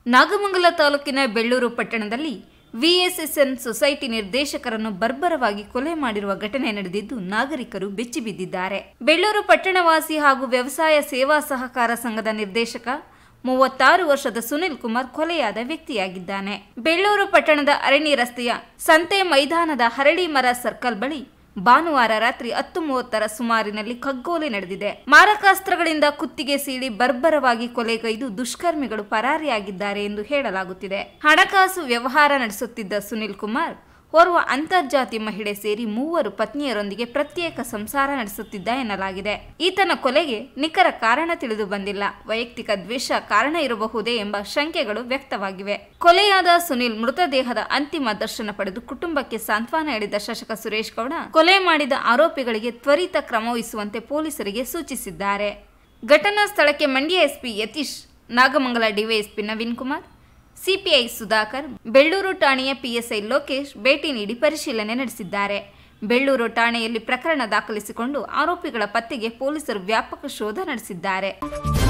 ನಾಗಮಂಗಲ ತಾಲೂಕಿನ ಬೆಳ್ಳೂರು ಪಟ್ಟಣದಲ್ಲಿ VSSN society ನಿರ್ದೇಶಕರನ್ನು ಬರ್ಬರವಾಗಿ ಕೊಲೆ ಮಾಡಿರುವ ಘಟನೆ ನಡೆದಿದ್ದು ನಾಗರಿಕರು ಬೆಚ್ಚಿಬಿದ್ದಿದ್ದಾರೆ ಬೆಳ್ಳೂರು ಪಟ್ಟಣವಾಸಿ ಹಾಗೂ ವ್ಯವಸಾಯ ಸೇವಾ ಸಹಕಾರ ಸಂಘದ ನಿರ್ದೇಶಕ ಮೂವತ್ತಾರು ವರ್ಷದ ಸುನಿಲ್ ಕುಮಾರ್ ಕೊಲೆಯಾದ ವ್ಯಕ್ತಿಯಾಗಿದ್ದಾನೆ ಬೆಳ್ಳೂರು ಪಟ್ಟಣದ ಅರಣ್ಯ ರಸ್ತೆಯ ಸಂತೆ ಮೈದಾನದ ಹರಳಿ ಮರ ಸರ್ಕಲ್ ಬಳಿ ಭಾನುವಾರ ರಾತ್ರಿ ಹತ್ತು ಮೂವತ್ತರ ಸುಮಾರಿನಲ್ಲಿ ಕಗ್ಗೋಲೆ ನಡೆದಿದೆ ಮಾರಕಾಸ್ತ್ರಗಳಿಂದ ಕುತ್ತಿಗೆ ಸೀಳಿ ಬರ್ಬರವಾಗಿ ಕೊಲೆಗೈದು ದುಷ್ಕರ್ಮಿಗಳು ಪರಾರಿಯಾಗಿದ್ದಾರೆ ಎಂದು ಹೇಳಲಾಗುತ್ತಿದೆ ಹಣಕಾಸು ವ್ಯವಹಾರ ನಡೆಸುತ್ತಿದ್ದ ಸುನಿಲ್ ಕುಮಾರ್ ಓರ್ವ ಅಂತರ್ಜಾತಿ ಮಹಿಳೆ ಸೇರಿ ಮೂವರು ಪತ್ನಿಯರೊಂದಿಗೆ ಪ್ರತ್ಯೇಕ ಸಂಸಾರ ನಡೆಸುತ್ತಿದ್ದ ಎನ್ನಲಾಗಿದೆ ಈತನ ಕೊಲೆಗೆ ನಿಖರ ಕಾರಣ ತಿಳಿದು ಬಂದಿಲ್ಲ ವೈಯಕ್ತಿಕ ದ್ವೇಷ ಕಾರಣ ಇರಬಹುದೇ ಎಂಬ ಶಂಕೆಗಳು ವ್ಯಕ್ತವಾಗಿವೆ ಕೊಲೆಯಾದ ಸುನಿಲ್ ಮೃತದೇಹದ ಅಂತಿಮ ದರ್ಶನ ಪಡೆದು ಕುಟುಂಬಕ್ಕೆ ಸಾಂತ್ವನ ಹೇಳಿದ ಶಾಸಕ ಸುರೇಶ್ ಗೌಡ ಕೊಲೆ ಮಾಡಿದ ಆರೋಪಿಗಳಿಗೆ ತ್ವರಿತ ಕ್ರಮ ವಹಿಸುವಂತೆ ಪೊಲೀಸರಿಗೆ ಸೂಚಿಸಿದ್ದಾರೆ ಘಟನಾ ಸ್ಥಳಕ್ಕೆ Mandya SP Yatish Nagamangala DYSP Naveen Kumar CPI Sudhakar Belluru ಠಾಣೆಯ ಪಿಎಸ್ಐ ಲೋಕೇಶ್ ಭೇಟಿ ನೀಡಿ ಪರಿಶೀಲನೆ ನಡೆಸಿದ್ದಾರೆ ಬೆಳ್ಳೂರು ಠಾಣೆಯಲ್ಲಿ ಪ್ರಕರಣ ದಾಖಲಿಸಿಕೊಂಡು ಆರೋಪಿಗಳ ಪತ್ತೆಗೆ ಪೊಲೀಸರು ವ್ಯಾಪಕ ಶೋಧ ನಡೆಸಿದ್ದಾರೆ